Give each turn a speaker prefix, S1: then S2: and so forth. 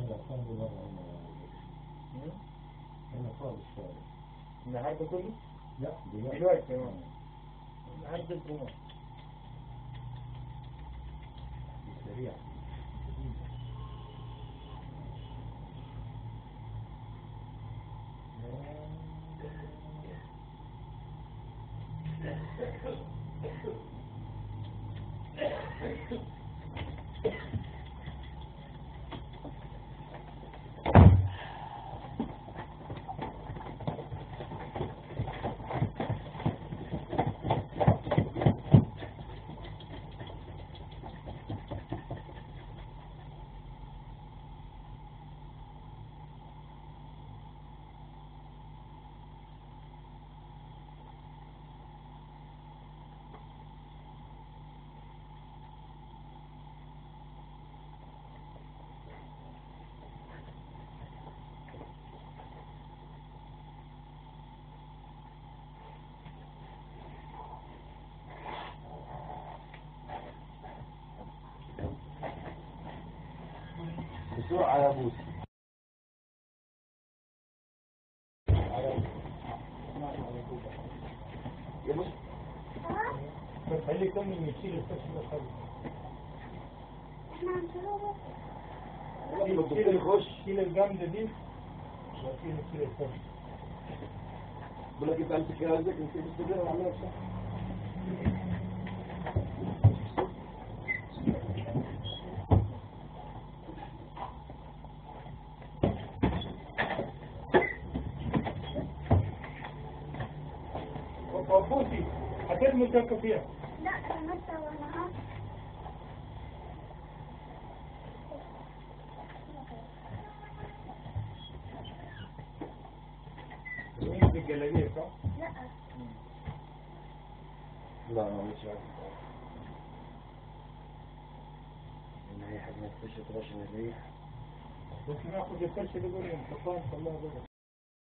S1: لا الحمد لله أنا خالص شوية
S2: النهارده كله
S1: لا دلوقتي
S2: دلوقتي كمان النهارده الجمعة
S1: سريع بسرعة يا بوسي يا بوسي
S2: خلي كم يشيل الفشل الخلف
S1: يلا الدكتور يخش
S2: شيل الجامدة دي وشيل شيل الفشل
S1: بقول لك انت امسك كده عندك انت بتستدير وعملها بصح
S2: وبوسي هترمي الجاكة فيها
S3: لا انا متى وانا عارف
S2: ترمي في الجلابية صح؟
S3: لا
S1: لا مش عارف ان هي حاجة ما تخش ترش من الريح
S2: بس ناخد الفرشة دي قول نحطها نخليها بره